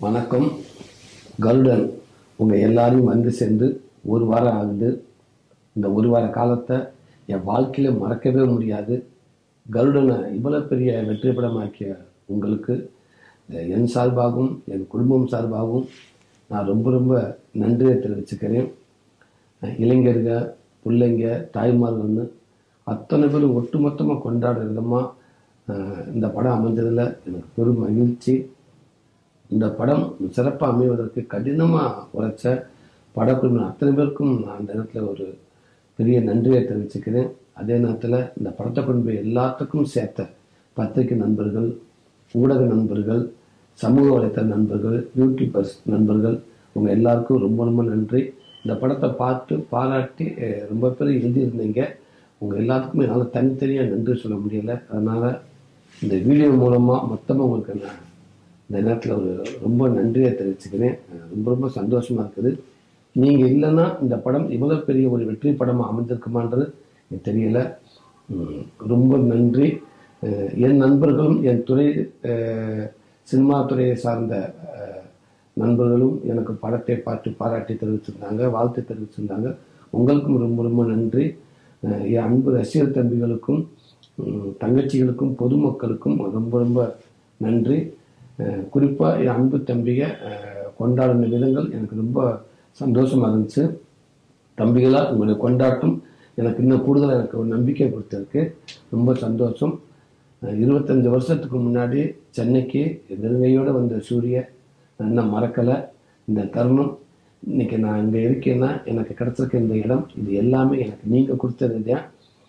வணக்கம் கருடன் உங்கள் எல்லாரையும் வந்து சேர்ந்து ஒரு வாரம் ஆகுது இந்த ஒரு வார காலத்தை என் வாழ்க்கையில் மறக்கவே முடியாது கருடனை இவ்வளோ பெரிய வெற்றி படமாக்கிய உங்களுக்கு அஹ், என் சார்பாகவும் என் குடும்பம் சார்பாகவும் நான் ரொம்ப ரொம்ப நன்றியை தெரிவிச்சுக்கிறேன் அஹ், இளைஞருங்க பிள்ளைங்க தாய்மார்கள்னு அத்தனை பேரும் ஒட்டுமொத்தமாக கொண்டாடுற விதமாக இந்த படம் அமைஞ்சதில் எனக்கு பெரும் மகிழ்ச்சி இந்த படம் சிறப்பாக அமைவதற்கு கடினமாக உழைச்ச படக்குழு அத்தனை பேருக்கும் நான் அந்த நேரத்தில் ஒரு பெரிய நன்றியை தெரிவிச்சுக்கிறேன் அதே நேரத்தில் இந்த படத்தை கொண்டு போய் எல்லாத்துக்கும் சேர்த்த பத்திரிகை நண்பர்கள் ஊடக நண்பர்கள் சமூக வலைத்தள நண்பர்கள் யூடியூபர்ஸ் நண்பர்கள் உங்கள் எல்லாருக்கும் ரொம்ப ரொம்ப நன்றி இந்த படத்தை பார்த்து பாராட்டி அஹ், ரொம்ப பேர் எழுதியிருந்தீங்க உங்கள் எல்லாத்துக்குமே என்னால் தனித்தனியாக நன்றி சொல்ல முடியலை அதனால் இந்த வீடியோ மூலமாக மொத்தமாக உங்களுக்கு நான் இந்த நேரத்தில் ஒரு ரொம்ப நன்றியை தெரிவிச்சுக்கிறேன் அஹ் ரொம்ப ரொம்ப சந்தோஷமாக இருக்குது நீங்கள் இல்லைன்னா இந்த படம் இவ்வளோ பெரிய ஒரு வெற்றி படமாக அமைஞ்சிருக்குமான்றது எனக்கு தெரியல உம் ரொம்ப நன்றி அஹ் என் நண்பர்களும் என் துறை அஹ் சினிமா துறையை சார்ந்த அஹ், நண்பர்களும் எனக்கு படத்தை பார்த்து பாராட்டி தெரிவிச்சிருந்தாங்க வாழ்த்து தெரிவிச்சிருந்தாங்க உங்களுக்கும் ரொம்ப ரொம்ப நன்றி அஹ் என் அன்பு ரசிகர் தம்பிகளுக்கும் உம், தங்கச்சிகளுக்கும் பொதுமக்களுக்கும் ரொம்ப ரொம்ப நன்றி குறிப்பாக என் அன்பு தம்பியை அஹ், கொண்டாடின விதங்கள் எனக்கு ரொம்ப சந்தோஷமாக இருந்துச்சு தம்பிகளா உங்களுடைய கொண்டாட்டம் எனக்கு இன்னும் கூடுதலாக எனக்கு ஒரு நம்பிக்கை கொடுத்துருக்கு ரொம்ப சந்தோஷம் அஹ், இருபத்தஞ்சு வருஷத்துக்கு முன்னாடி சென்னைக்கு வெறுங்கையோடு வந்த சூரிய நான் இன்னும் மறக்கலை இந்த தருணம் இன்னைக்கு நான் இங்கே இருக்கேன்னா எனக்கு கிடைச்சிருக்க இந்த இடம் இது எல்லாமே எனக்கு நீங்கள் கொடுத்தது தான்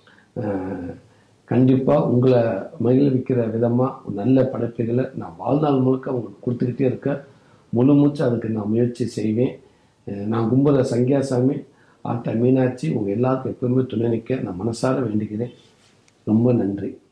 கண்டிப்பாக உங்களை மகிழ்விக்கிற விதமாக நல்ல படைப்புகளை நான் வாழ்நாள் முழுக்க உங்களுக்கு கொடுத்துக்கிட்டே இருக்க முழு மூச்சு அதுக்கு நான் முயற்சி செய்வேன் அஹ் நான் கும்பல சங்கியாசாமி ஆர்த்த மீனாட்சி உங்கள் எல்லாருக்கும் எப்பவுமே துணை நிற்க நான் மனசார வேண்டிக்கிறேன் ரொம்ப நன்றி